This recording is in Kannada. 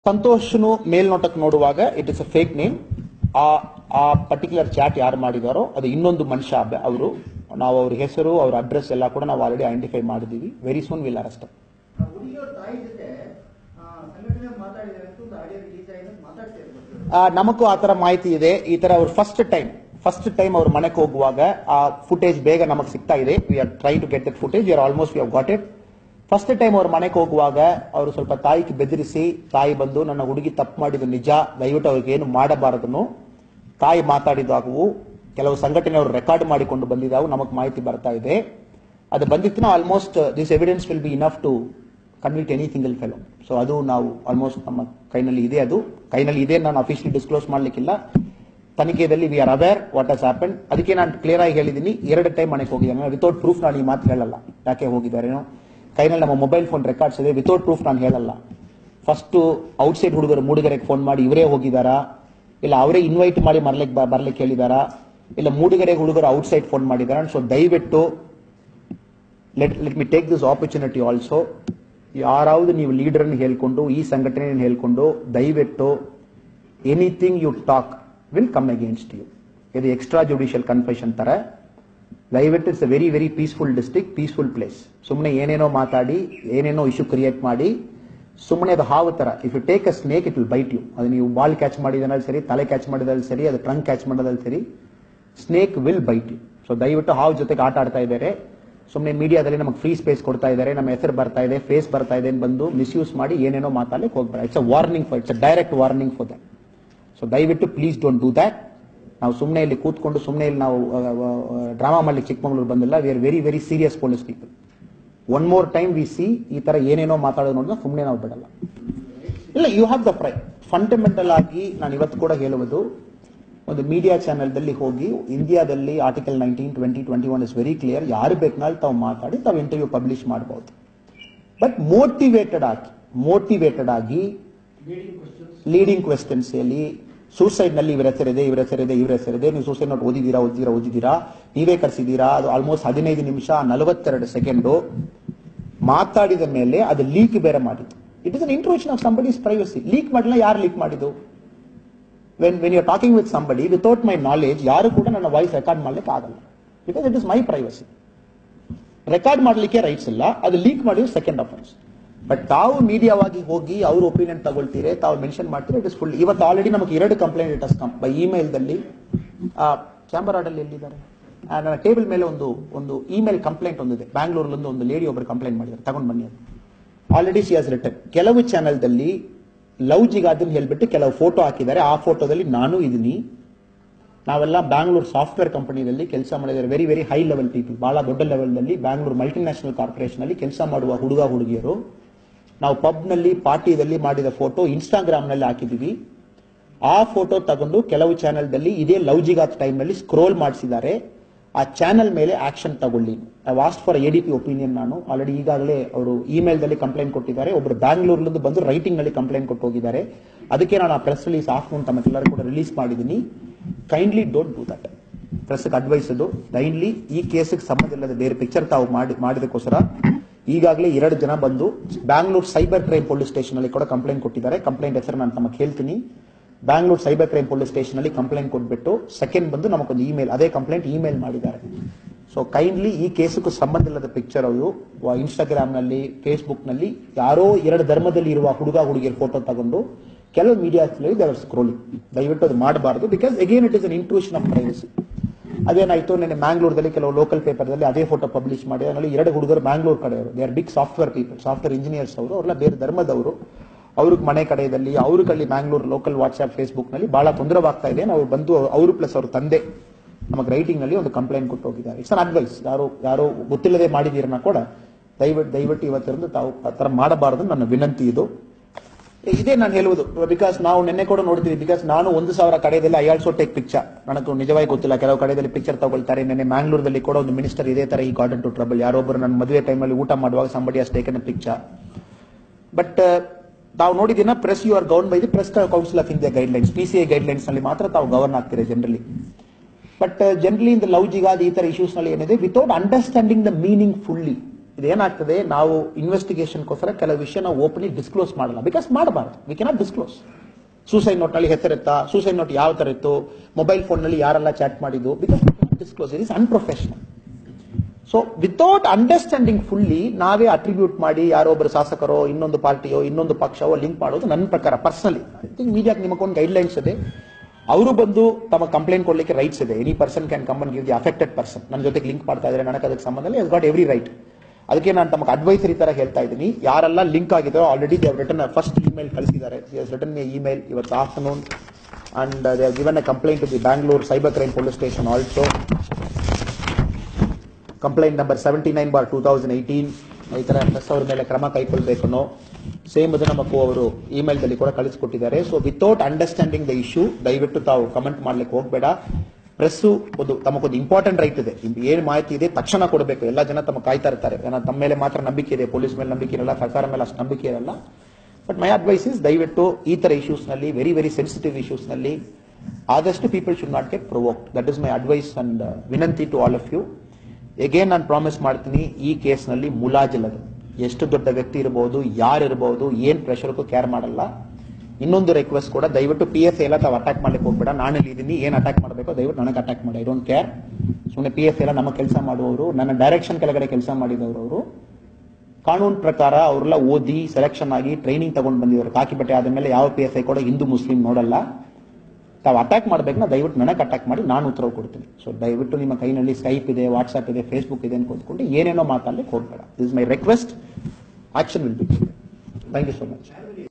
ಸಂತೋಷ್ನು ಮೇಲ್ನೋಟಕ್ಕೆ ನೋಡುವಾಗ it is a fake name ಆ ಆ ಪರ್ಟಿಕ್ಯುಲರ್ ಚಾಟ್ ಯಾರು ಮಾಡಿದಾರೋ ಅದು ಇನ್ನೊಂದು ಮನುಷ್ಯ ಅವರು ನಾವು ಅವ್ರ ಹೆಸರು ಅವ್ರ ಅಡ್ರೆಸ್ ಎಲ್ಲ ಕೂಡ ನಾವು ಆಲ್ರೆಡಿ ಐಡೆಂಟಿಫೈ ಮಾಡಿದೀವಿ ವೆರಿ ಸೂನ್ ವಿಲ್ ಅರೆಸ್ಟ್ ಆ ಹುಡುಗಿಯವ್ರ ತಾಯಿ ಜೊತೆ ಆ, ಸಂಘಟನೆ ಮಾತಾಡಿದ್ದಾರೆ ಅಂತ ಒಂದು ಆಡಿಯೋ ರಿಲೀಸ್ ಆಗಿದೆ ಅಂತ ಮಾತಾಡ್ತಾ ಇರ್ಬೋದು ನಮಗೂ ಆ ತರ ಮಾಹಿತಿ ಇದೆ ಈ ತರ ಅವ್ರು ಫಸ್ಟ್ ಟೈಮ್ ಫಸ್ಟ್ ಟೈಮ್ ಅವ್ರ ಮನೆಗೆ ಹೋಗುವಾಗ ಆ ಫುಟೇಜ್ ಬೇಗ ನಮಗೆ ಸಿಗ್ತಾ ಇದೆ we are try to get that footage are almost we have got it first time ಅವ್ರ ಮನೆಗೆ ಹೋಗುವಾಗ ಅವರು ಸ್ವಲ್ಪ ತಾಯಿಗೆ ಬೆದರಿಸಿ ತಾಯಿ ಬಂದು ನನ್ನ ಹುಡುಗಿ ತಪ್ಪು ಮಾಡಿದ್ದು ನಿಜ ದಯವಿಟ್ಟು ಅವ್ರಿಗೆ ಏನು ಮಾಡಬಾರದನ್ನು ತಾಯಿ ಮಾತಾಡಿದಾಗವು ಕೆಲವು ಸಂಘಟನೆಯವರು ರೆಕಾರ್ಡ್ ಮಾಡಿಕೊಂಡು ಬಂದಿದ್ದಾವು ನಮಗೆ ಮಾಹಿತಿ ಬರ್ತಾ ಇದೆ ಅದು ಬಂದಿತ್ತು almost this evidence will be enough to convict any single fellow so ಅದು ನಾವು ಆಲ್ಮೋಸ್ಟ್ ನಮ್ಮ ಕೈನಲ್ಲಿ ಇದೆ ಅದು ಕೈನಲ್ಲಿ ಇದೆ ನಾನು ಅಫಿಷಿಯಲಿ ಡಿಸ್ಕ್ಲೋಸ್ ಮಾಡ್ಲಿಕ್ಕಿಲ್ಲ ತನಿಖೆಯಲ್ಲಿ we are aware what has happen ಅದಕ್ಕೆ ನಾನು ಕ್ಲಿಯರ್ ಆಗಿ ಹೇಳಿದ್ದೀನಿ ಎರಡು ಟೈಮ್ ಮನೆಗೆ ಹೋಗಿದ್ದಾನೆ ವಿತೌಟ್ ಪ್ರೂಫ್ ನಾನು ಈ ಮಾತು ಹೇಳಲ್ಲ ಯಾಕೆ ಹೋಗಿದ್ದಾರೇನೋ ಕೈನಲ್ಲಿ ನಮ್ಮ ಮೊಬೈಲ್ ಫೋನ್ ರೆಕಾರ್ಡ್ಸ್ ಇದೆ ವಿತೌಟ್ ಪ್ರೂಫ್ ನಾನು ಹೇಳಲ್ಲ ಫಸ್ಟ್ ಔಟ್ಸೈಡ್ ಹುಡುಗರು ಮೂಡಿಗೆರೆಗೆ ಫೋನ್ ಮಾಡಿ ಇವರೇ ಹೋಗಿದ್ದಾರಾ ಇಲ್ಲ ಅವರೇ ಇನ್ವೈಟ್ ಮಾಡಿ ಮರ್ಲಿಕ್ಕೆ ಬರ್ಲಿಕ್ಕೆ ಹೇಳಿದಾರಾ ಇಲ್ಲ ಮೂಡಿಗೆರೆ ಹುಡುಗರು ಔಟ್ಸೈಡ್ ಫೋನ್ ಮಾಡಿದಾರ ಸೊ ದಯವಿಟ್ಟು let let me take this opportunity also ಯಾರಾவது ನೀವು ಲೀಡರ್ ಹೇಳ್ಕೊಂಡು ಈ ಸಂಘಟನೆಯನ್ನು ಹೇಳ್ಕೊಂಡು ದಯವಿಟ್ಟು anything you talk will come against you ಇದು ಎಕ್ಸ್ಟ್ರಾ ಜುಡಿಷಿಯಲ್ ಕನ್ಫೆಷನ್ ತರ ದಯವಿಟ್ಟು it's a very very peaceful district peaceful place ಸುಮ್ಮನೆ ಏನೇನೋ ಮಾತಾಡಿ ಏನೇನೋ ಇಶ್ಯೂ ಕ್ರಿಯೇಟ್ ಮಾಡಿ ಸುಮ್ಮನೆ ಅದು ಹಾವು ತರ if you take a snake it will bite you ಅದು ನೀವು ಬಾಲ್ ಕ್ಯಾಚ್ ಮಾಡಿದಲ್ಲಿ ಸರಿ ತಲೆ ಕ್ಯಾಚ್ ಮಾಡಿದಲ್ಲಿ ಸರಿ ಅದು ಟ್ರಂಕ್ ಕ್ಯಾಚ್ ಮಾಡೋದಲ್ಲಿ ಸರಿ snake will bite you so ದಯವಿಟ್ಟು ಹಾವು ಜೊತೆಗೆ ಆಟ ಆಡ್ತಾ ಇದ್ದಾರೆ ಸುಮ್ಮನೆ ಮೀಡಿಯಾದಲ್ಲಿ ನಮಗೆ ಫ್ರೀ ಸ್ಪೇಸ್ ಕೊಡ್ತಾ ಇದ್ದಾರೆ ನಮ್ಮ ಹೆಸರು ಬರ್ತಾ ಇದೆ ಫೇಸ್ ಬರ್ತಾ ಇದೆ ಅಂತ ಬಂದು ಮಿಸ್ಯೂಸ್ ಮಾಡಿ ಏನೇನೋ ಮಾತಾಡ್ಲಿಕ್ಕೆ ಹೋಗ್ಬೇಡ it's a warning for it's a direct warning for that so ದಯವಿಟ್ಟು ಪ್ಲೀಸ್ ಡೋಂಟ್ ಡೂ ದ್ಯಾಟ್ ನಾವು ಸುಮ್ಮನೆ ಇಲ್ಲಿ ಕೂತ್ಕೊಂಡು ಸುಮ್ಮನೆ ಇಲ್ಲಿ ನಾವು ಡ್ರಾಮಾ ಮಾಡ್ಲಿಕ್ಕೆ ಚಿಕ್ಕಮಗಳೂರು ಬಂದಿಲ್ಲ we are very very serious police people one more time we see ಈ ತರ ಏನೇನೋ ಮಾತಾಡೋದು ನೋಡಿದ್ರೆ ಸುಮ್ಮನೆ ನಾವು ಬಿಡಲ್ಲ ಇಲ್ಲ ಯು ಹ್ಯಾವ್ ದ ಪ್ರೈ ಫಂಡಮೆಂಟಲ್ ಆಗಿ ನಾನು ಇವತ್ತು ಕೂಡ ಹೇಳುವುದು ಒಂದು ಮೀಡಿಯಾ ಚಾನೆಲ್ದಲ್ಲಿ ಹೋಗಿ ಇಂಡಿಯಾದಲ್ಲಿ article nineteen twenty twenty one is very clear ಯಾರು ಬೇಕಂದ್ರೆ ತಾವು ಮಾತಾಡಿ ತಾವು ಇಂಟರ್ವ್ಯೂ ಪಬ್ಲಿಷ್ ಮಾಡಬಹುದು ಬಟ್ ಮೋಟಿವೇಟೆಡ್ ಆಗಿ ಮೋಟಿವೇಟೆಡ್ ಆಗಿ ಲೀಡಿಂಗ್ ಕ್ವೆಶನ್ಸ್ ಅಲ್ಲಿ ಸೂಸೈಡ್ ನಲ್ಲಿ ಇವ್ರ ಹೆಸರಿದೆ ಇವ್ರ ಹೆಸರಿದೆ ಇವ್ರ ಹೆಸರಿದೆ ನೀವು ಸೂಸೈಡ್ ನೋಟ್ ಓದಿದ್ದೀರಾ ಓದಿದ್ದೀರಾ ಓದಿದ್ದೀರಾ ನೀವೇ ಕರ್ಸಿದ್ದೀರಾ ಅದು ಆಲ್ಮೋಸ್ಟ್ ಹದಿನೈದು ನಿಮಿಷ ನಲವತ್ತೆರಡು ಸೆಕೆಂಡು ಮಾತಾಡಿದ ಮೇಲೆ ಅದು ಲೀಕ್ ಬೇರೆ ಮಾಡಿದ್ದು it is an intrusion of somebody's privacy leak ಮಾಡಲಿಲ್ಲ ಯಾರು ಲೀಕ್ ಮಾಡಿದ್ದು when when you talking with somebody without my knowledge ಯಾರು ಕೂಡ ನನ್ನ ವಾಯ್ಸ್ ರೆಕಾರ್ಡ್ ಮಾಡ್ಲಿಕ್ಕೆ ಆಗಲ್ಲ because it is my privacy record ಮಾಡ್ಲಿಕ್ಕೆ ರೈಟ್ಸ್ ಇಲ್ಲ ಅದು ಲೀಕ್ ಮಾಡಿದ್ರೆ ಸೆಕೆಂಡ್ ಅಫೆನ್ಸ್ ಬಟ್ ತಾವು ಮೀಡಿಯಾವಾಗಿ ಹೋಗಿ ಅವ್ರ ಒಪಿನಿಯನ್ ತಗೊಳ್ತೀರಿ ತಾವು ಮೆನ್ಷನ್ ಮಾಡ್ತೀರಿ ಇಟ್ ಇಸ್ ಫುಲ್ ಇವತ್ತು ಆಲ್ರೆಡಿ ನಮಗೆ ಎರಡು ಕಂಪ್ಲೇಂಟ್ ಇಟ್ ಅಸ್ ಬೈ ಇಮೇಲ್ದಲ್ಲಿ ಚಾಂಬರ್ ಆರ್ಡಲ್ಲಿ ಎಲ್ಲಿದ್ದಾರೆ ಆ, ನನ್ನ ಟೇಬಲ್ ಮೇಲೆ ಒಂದು ಒಂದು ಇಮೇಲ್ ಕಂಪ್ಲೇಂಟ್ ಒಂದಿದೆ ಬ್ಯಾಂಗ್ಳೂರ್ಲೊಂದು ಒಂದು ಲೇಡಿ ಒಬ್ಬರು ಕಂಪ್ಲೇಂಟ್ ಮಾಡಿದ್ದಾರೆ ತಗೊಂಡು ಬನ್ನಿ ಅದು ಆಲ್ರೆಡಿ ಸಿ ಹಾಸ್ ರಿಟರ್ನ್ ಕೆಲವು ಚಾನೆಲ್ದಲ್ಲಿ ಲವ್ ಜಿಗಾದನ್ ಹೇಳ್ಬಿಟ್ಟು ಕೆಲವು ಫೋಟೋ ಹಾಕಿದ್ದಾರೆ ಆ ಫೋಟೋದಲ್ಲಿ ನಾನು ಇದೀನಿ ನಾವೆಲ್ಲ ಬ್ಯಾಂಗ್ಳೂರ್ ಸಾಫ್ಟ್ವೇರ್ ಕಂಪನಿಯಲ್ಲಿ ಕೆಲಸ ಮಾಡಿದ್ದಾರೆ very very high level people ಬಹಳ ದೊಡ್ಡ ಲೆವೆಲ್ನಲ್ಲಿ ಬ್ಯಾಂಗ್ಳೂರ್ ಮಲ್ಟಿನ್ಯಾಷನಲ್ ಕಾರ್ಪೊರೇಷನ್ ಅಲ್ಲಿ ಕೆಲಸ ಮಾಡುವ ಹುಡುಗ ಹುಡುಗಿಯರು ನಾವು ಪಬ್ ನಲ್ಲಿ ಪಾರ್ಟಿದಲ್ಲಿ ಮಾಡಿದ ಫೋಟೋ ಇನ್ಸ್ಟಾಗ್ರಾಮ್ ನಲ್ಲಿ ಹಾಕಿದೀವಿ ಆ ಫೋಟೋ ತಗೊಂಡು ಕೆಲವು ಚಾನೆಲ್ದಲ್ಲಿ ಇದೇ ಲವ್ ಜಿಗಾತ್ ಟೈಮ್ ನಲ್ಲಿ ಸ್ಕ್ರೋಲ್ ಮಾಡಿಸಿದ್ದಾರೆ ಆ ಚಾನೆಲ್ ಮೇಲೆ ಆಕ್ಷನ್ ತಗೊಳ್ಳಿ I asked for A D P opinion ನಾನು ಆಲ್ರೆಡಿ ಈಗಾಗಲೇ ಅವರು ಇಮೇಲ್ದಲ್ಲಿ ಕಂಪ್ಲೇಂಟ್ ಕೊಟ್ಟಿದ್ದಾರೆ ಒಬ್ಬರು ಬ್ಯಾಂಗ್ಳೂರ್ಲಿಂದ ಬಂದು ರೈಟಿಂಗ್ ನಲ್ಲಿ ಕಂಪ್ಲೇಂಟ್ ಕೊಟ್ಟು ಹೋಗಿದ್ದಾರೆ ಅದಕ್ಕೆ ನಾನು ಆ ಪ್ರೆಸ್ ರಿಲೀಸ್ ಹಾಕೊಂಡು ತಮಗೆಲ್ಲರೂ ಕೂಡ ರಿಲೀಸ್ ಮಾಡಿದ್ದೀನಿ kindly don't do that press advise ಅದು ಕೈಂಡ್ಲಿ ಈ ಕೇಸಿಗೆ ಸಂಬಂಧ ಇಲ್ಲದ ಬೇರೆ ಪಿಕ್ಚರ್ ತಾವು ಮಾಡಿ ಮಾಡಿದಕ್ಕೋಸ್ಕರ ಈಗಾಗಲೇ ಎರಡು ಜನ ಬಂದು Bangalore cyber crime police station ಅಲ್ಲಿ ಕೂಡ ಕಂಪ್ಲೇಂಟ್ ಕೊಟ್ಟಿದ್ದಾರೆ ಕಂಪ್ಲೇಂಟ್ ಹೆಸರು ನಾನು ತಮಗೆ ಹೇಳ್ತೀನಿ Bangalore cyber crime police station ಅಲ್ಲಿ ಕಂಪ್ಲೇಂಟ್ ಕೊಟ್ಬಿಟ್ಟು ಸೆಕೆಂಡ್ ಬಂದು ನಮಗೊಂದು ಇಮೇಲ್ ಅದೇ ಕಂಪ್ಲೇಂಟ್ ಇಮೇಲ್ ಮಾಡಿದ್ದಾರೆ ಸೊ ಕೈಂಡ್ಲಿ ಈ ಕೇಸಕ್ಕೂ ಸಂಬಂಧ ಇಲ್ಲದ ಪಿಕ್ಚರ್ ಅವರು ಇನ್ಸ್ಟಾಗ್ರಾಮ್ ನಲ್ಲಿ ಫೇಸ್ಬುಕ್ ನಲ್ಲಿ ಯಾರೋ ಎರಡು ಧರ್ಮದಲ್ಲಿ ಇರುವ ಹುಡುಗ ಹುಡುಗಿಯರ ಫೋಟೋ ತಗೊಂಡು ಕೆಲವು ಮೀಡಿಯಾಸ್ ಸ್ಕ್ರೋಲಿಂಗ್ ದಯವಿಟ್ಟು ಅದು ಮಾಡಬಾರದು because again it is an intrusion of privacy ಅದೇನಾಯ್ತು ನೆನ್ನೆ ಮ್ಯಾಂಗ್ಳೂರ್ದಲ್ಲಿ ಕೆಲವು ಲೋಕಲ್ ಪೇಪರ್ದಲ್ಲಿ ಅದೇ ಫೋಟೋ ಪಬ್ಲಿಷ್ ಮಾಡಿ ಅದರಲ್ಲಿ ಎರಡು ಹುಡುಗರು ಮ್ಯಾಂಗ್ಳೂರ್ ಕಡೆಯವರು they are big software people software engineers ಅವರು ಅವರೆಲ್ಲ ಬೇರೆ ಧರ್ಮದವರು ಅವ್ರಿಗೆ ಮನೆ ಕಡೆಯಲ್ಲಿ ಅವ್ರಿಗಲ್ಲಿ ಮ್ಯಾಂಗ್ಳೂರ್ ಲೋಕಲ್ ವಾಟ್ಸ್ಆಪ್ ಫೇಸ್ಬುಕ್ ನಲ್ಲಿ ಬಹಳ ತೊಂದರೆವಾಗ್ತಾ ಇದೆ ನಾವು ಬಂದು ಅವರು ಪ್ಲಸ್ ಅವ್ರ ತಂದೆ ನಮಗೆ ರೈಟಿಂಗ್ ನಲ್ಲಿ ಒಂದು ಕಂಪ್ಲೇಂಟ್ ಕೊಟ್ಟು ಹೋಗಿದ್ದಾರೆ ಇಟ್ಸ್ ಅನ್ ಅಡ್ವೈಸ್ ಯಾರು ಯಾರು ಗೊತ್ತಿಲ್ಲದೆ ಮಾಡಿದೀರನ್ನ ಕೂಡ ದಯವಿಟ್ಟು ದಯವಿಟ್ಟು ಇವತ್ತಿருந்து ತಾವು ಆ ಥರ ಮಾಡಬಾರದು ನನ್ನ ವಿನಂತಿ ಇದು ಇದೇ ನಾನು ಹೇಳುವುದು ಬಿಕಾಸ್ ನಾವು ನಿನ್ನೆ ಕೂಡ ನೋಡ್ತೀವಿ ಬಿಕಾಸ್ ನಾನು ಒಂದು ಸಾವಿರ ಕಡೆಯಲ್ಲಿ ಐ ಆಲ್ಸೋ ಟೇಕ್ ಪಿಕ್ಚರ್ ನನಗೂ ನಿಜವಾಗಿ ಗೊತ್ತಿಲ್ಲ ಕೆಲವು ಕಡೆಯಲ್ಲಿ ಪಿಕ್ಚರ್ ತಗೊಳ್ತಾರೆ ನಿನ್ನೆ ಮ್ಯಾಂಗ್ಳೂರ್ದಲ್ಲಿ ಕೂಡ ಒಂದು ಮಿನಿಸ್ಟರ್ ಇದೇ ತರ ಈ ಗಾರ್ಡನ್ ಟು ಟ್ರಬಲ್ ಯಾರೊಬ್ಬರು ನನ್ನ ಮದುವೆ ಟೈಮಲ್ಲಿ ಊಟ ಮಾಡುವಾಗ somebody has taken picture but ತಾವು ನೋಡಿದಿನ press you are govern by the press council of India guidelines P C I guidelines ನಲ್ಲಿ ಮಾತ್ರ ತಾವು ಗವರ್ನ್ ಆಗ್ತೀರಿ generally but generally in the love jihad ಈ ತರ ಇಶ್ಯೂಸ್ ನಲ್ಲಿ ಏನಿದೆ without understanding the meaning fully ಇದೇನಾಗ್ತದೆ ನಾವು ಇನ್ವೆಸ್ಟಿಗೇಷನ್ಗೋಸ್ಕರ ಕೆಲವು ವಿಷಯ ನಾವು ಓಪನ್ಲಿ ಡಿಸ್ಕ್ಲೋಸ್ ಮಾಡಲ್ಲ ಬಿಕಾಸ್ ಮಾಡಬಾರ್ದು we cannot disclose suicide note ನಲ್ಲಿ ಹೆಸರಿತ್ತಾ ಸೂಸೈಡ್ ನೋಟ್ ಯಾವ ತರ ಇತ್ತು ಮೊಬೈಲ್ ಫೋನ್ ನಲ್ಲಿ ಯಾರೆಲ್ಲ ಚಾಟ್ ಮಾಡಿದ್ದು because disclose it is unprofessional so without understanding fully ನಾವೇ ಅಟ್ರಿಬ್ಯೂಟ್ ಮಾಡಿ ಯಾರೋ ಒಬ್ಬರು ಶಾಸಕರೋ ಇನ್ನೊಂದು ಪಾರ್ಟಿಯೋ ಇನ್ನೊಂದು ಪಕ್ಷವೋ ಲಿಂಕ್ ಮಾಡೋದು ನನ್ನ ಪ್ರಕಾರ ಪರ್ಸನಲಿ ಐ ಥಿಂಕ್ ಮೀಡಿಯಾಕ್ಕೆ ನಿಮಗೊಂದು ಗೈಡ್ಲೈನ್ಸ್ ಇದೆ ಅವರು ಬಂದು ತಮ್ಮ ಕಂಪ್ಲೇಂಟ್ ಕೊಡ್ಲಿಕ್ಕೆ ರೈಟ್ಸ್ ಇದೆ any person can come and give the affected person ನನ್ನ ಜೊತೆಗೆ ಲಿಂಕ್ ಮಾಡ್ತಾ ಇದ್ದಾರೆ ನನಗೆ ಅದಕ್ಕೆ ಸಂಬಂಧ ಇಲ್ಲ ಗಾಟ್ ಎವ್ರಿ ರೈಟ್ ಅದಕ್ಕೆ ನಾನು ತಮಗೆ ಅಡ್ವೈಸರಿ ತರ ಹೇಳ್ತಾ ಇದ್ದೀನಿ ಯಾರೆಲ್ಲ ಲಿಂಕ್ ಆಗಿದ್ದಾರೋ already they return first email ಕಳಿಸಿದ್ದಾರೆ ರಿಟರ್ನ್ ಎ ಇಮೇಲ್ ಇವತ್ತು afternoon and they given a complaint to the Bangalore cyber crime police station also complaint number seventy nine bar two thousand eighteen ಈ ತರ ಪ್ರೆಸ್ ಅವ್ರ ಮೇಲೆ ಕ್ರಮ ಕೈಗೊಳ್ಬೇಕು ಅನ್ನೋ ಸೇಮ್ ಅದು ನಮಗೂ ಅವರು ಇಮೇಲ್ ದಲ್ಲಿ ಕೂಡ ಕಳಿಸ್ಕೊಟ್ಟಿದ್ದಾರೆ so without understanding the issue ದಯವಿಟ್ಟು ತಾವು ಕಮೆಂಟ್ ಮಾಡ್ಲಿಕ್ಕೆ ಹೋಗ್ಬೇಡ ಪ್ರೆಸ್ ಒಂದು ತಮಗೊಂದು ಇಂಪಾರ್ಟೆಂಟ್ ರೈಟ್ ಇದೆ ಇನ್ ಏನ್ ಮಾಹಿತಿ ಇದೆ ತಕ್ಷಣ ಕೊಡಬೇಕು ಎಲ್ಲ ಜನ ತಮ್ಮ ಕಾಯ್ತಾ ಇರ್ತಾರೆ ಏನೋ ತಮ್ಮ ಮೇಲೆ ಮಾತ್ರ ನಂಬಿಕೆ ಇದೆ ಪೊಲೀಸ್ ಮೇಲೆ ನಂಬಿಕೆ ಇರಲ್ಲ ಸರ್ಕಾರ ಮೇಲೆ ಅಷ್ಟು ನಂಬಿಕೆ ಇರಲ್ಲ ಬಟ್ ಮೈ ಅಡ್ವೈಸ್ ಇಸ್ ದಯವಿಟ್ಟು ಈ ತರ ಇಶ್ಯೂಸ್ ನಲ್ಲಿ ವೆರಿ ವೆರಿ ಸೆನ್ಸಿಟಿವ್ ಇಶ್ಯೂಸ್ ನಲ್ಲಿ ಆದಷ್ಟು people should not get provoke that is my advice and ವಿನಂತಿ to all of you again ನಾನು ಪ್ರಾಮಿಸ್ ಮಾಡ್ತೀನಿ ಈ ಕೇಸ್ನಲ್ಲಿ ಮುಲಾಜಿಲ್ಲದು ಎಷ್ಟು ದೊಡ್ಡ ವ್ಯಕ್ತಿ ಇರಬಹುದು ಯಾರು ಇರಬಹುದು ಏನ್ ಪ್ರೆಷರ್ಗೂ ಕೇರ್ ಮಾಡಲ್ಲ ಇನ್ನೊಂದು ರಿಕ್ವೆಸ್ಟ್ ಕೂಡ ದಯವಿಟ್ಟು ಪಿ ಎಸ್ ಎಲ್ಲ ತಾವು ಅಟ್ಯಾಕ್ ಮಾಡ್ಲಿಕ್ಕೆ ಹೋಗ್ಬೇಡ ನಾನು ಇದ್ದೀನಿ ಏನ್ ಅಟ್ಯಾಕ್ ಮಾಡಬೇಕು ದಯವಿಟ್ಟು ನನಗೆ ಅಟ್ಯಾಕ್ ಮಾಡಿ ಐ ಡೋಂಟ್ ಕೇರ್ ಸುಮ್ಮನೆ ಪಿ ಎಸ್ ಎಲ್ಲ ನಮ್ಮ ಕೆಲಸ ಮಾಡುವವರು ನನ್ನ ಡೈರೆಕ್ಷನ್ ಕೆಳಗಡೆ ಕೆಲಸ ಮಾಡಿದವರು ಅವರು ಕಾನೂನು ಪ್ರಕಾರ ಅವರೆಲ್ಲ ಓದಿ ಸೆಲೆಕ್ಷನ್ ಆಗಿ ಟ್ರೈನಿಂಗ್ ತಗೊಂಡು ಬಂದಿದ್ದಾರೆ ಕಾಕಿ ಬಟ್ಟೆ ಆದ್ಮೇಲೆ ಯಾವ ಪಿ ಎಸ್ ಐ ಕೂಡ ಹಿಂದೂ ಮುಸ್ಲಿಂ ನೋಡಲ್ಲ ತಾವು ಅಟ್ಯಾಕ್ ಮಾಡಬೇಕನ್ನ ದಯವಿಟ್ಟು ನನಗೆ ಅಟ್ಯಾಕ್ ಮಾಡಿ ನಾನು ಉತ್ತರ ಕೊಡ್ತೀನಿ ಸೊ ದಯವಿಟ್ಟು ನಿಮ್ಮ ಕೈನಲ್ಲಿ ಸ್ಕೈಪ್ ಇದೆ ವಾಟ್ಸ್ಆಪ್ ಇದೆ ಫೇಸ್ಬುಕ್ ಇದೆ ಅಂತ ಕೂತ್ಕೊಂಡು ಏನೇನೋ ಮಾತಾಡ್ಲಿಕ್ಕೆ ಹೋಗ್ಬೇಡ this my request action will be thank you so much